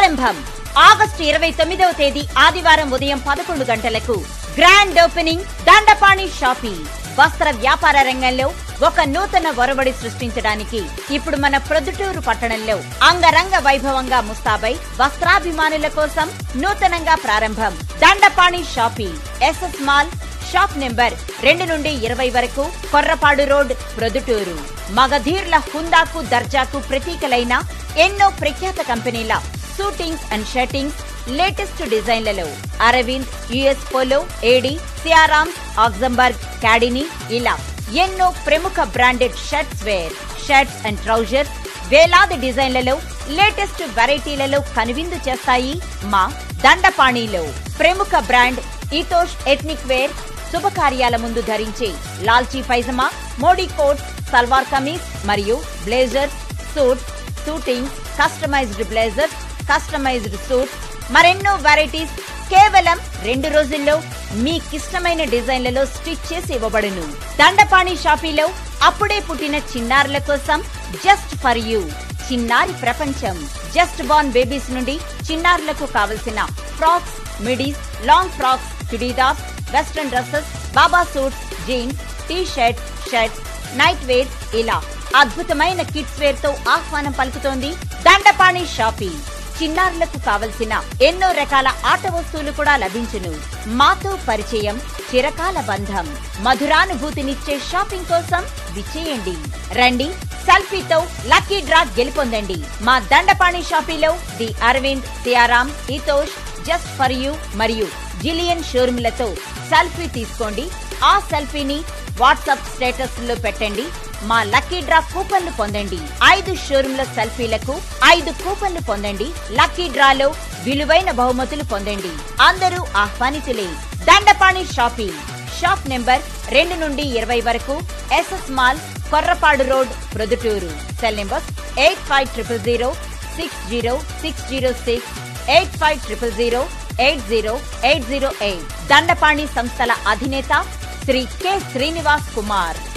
ప్రారంభం ఆగస్టు ఇరవై తొమ్మిదవ తేదీ ఆదివారం ఉదయం పదకొండు గంటలకు గ్రాండ్ ఓపెనింగ్ దండపాణి షాపింగ్ వస్త్ర వ్యాపార రంగంలో ఒక నూతన ఒరవడి సృష్టించడానికి ఇప్పుడు మన ప్రొద్దుటూరు పట్టణంలో అంగరంగ వైభవంగా ముస్తాబై వస్త్రాభిమానుల కోసం నూతనంగా ప్రారంభం Dandapani shopping SS mall shop number రెండు నుండి ఇరవై వరకు కొర్రపాడు రోడ్ ప్రొద్దుటూరు మగధీర్ల హుందాకు దర్జాకు ప్రతీకలైన ఎన్నో ప్రఖ్యాత కంపెనీల షూటింగ్స్ అండ్ షర్టింగ్స్ లేటెస్ట్ డిజైన్లలో అరవింద్ యుఎస్ పోలో ఏడి సియారామ్స్ ఆక్జంబర్గ్ క్యాడిని ఇలా ఎన్నో ప్రముఖ branded shirts wear shirts and trousers వేలాది డిజైన్లలో లేటెస్ట్ వెరైటీలలో కనువిందు చేస్తాయి మా దండపాణిలో ప్రముఖ బ్రాండ్ ఈతోష్ ఎథ్నిక్ వేర్ శుభకార్యాల ముందు ధరించే లాల్చీ పైజమా మోడీ కోట్ సల్వార్ కమీజ్ మరియు blazers suits suitings customised blazers customised suits మరెన్నో వెరైటీస్ కేవలం రెండు రోజుల్లో మీకిష్టమైన డిజైన్లలో స్టిచ్ చేసి ఇవ్వబడును దండపాణి షాపీలో అప్పుడే పుట్టిన చిన్నారుల కోసం జస్ట్ ఫర్ యూ చిన్నారి ప్రపంచం జస్ట్ బార్న్ బేబీస్ నుండి చిన్నారులకు కావలసిన frocks midis long frocks churidars western dresses baba suits jeans T shirts shirts night wears ఇలా అద్భుతమైన కిడ్స్ వేర్ తో ఆహ్వానం పలుకుతోంది దండపాణి షాపింగ్ చిన్నారులకు కావలసిన ఎన్నో రకాల ఆట వస్తువులు కూడా లభించును మాతో పరిచయం చిరకాల బంధం మధురానుభూతినిచ్చే షాపింగ్ కోసం విచ్చేయండి రండి సెల్ఫీతో లక్కీ డ్రా గెలుపొందండి మా దండపాణి షాపీలో ది అరవింద్ సియారాం ఈతోష్ జస్ట్ ఫర్ యూ మరియు జిలియన్ షోరూమ్లతో సెల్ఫీ తీసుకోండి ఆ సెల్ఫీని వాట్సాప్ స్టేటస్ లో పెట్టండి మా లక్కీ డ్రా కూపన్లు పొందండి ఐదు షోరూమ్ల సెల్ఫీలకు ఐదు కూపన్లు పొందండి లక్కీ డ్రాలో విలువైన బహుమతులు పొందండి అందరూ ఆహ్వానితులే దండపాణి షాపింగ్ షాప్ నెంబర్ రెండు నుండి ఇరవై వరకు SS mall Korrapadu road Proddatur cell number eight five triple zero six zero six zero six eight five triple zero eight zero eight zero eight Dandapani సంస్థల అధినేత శ్రీ కె శ్రీనివాస్ కుమార్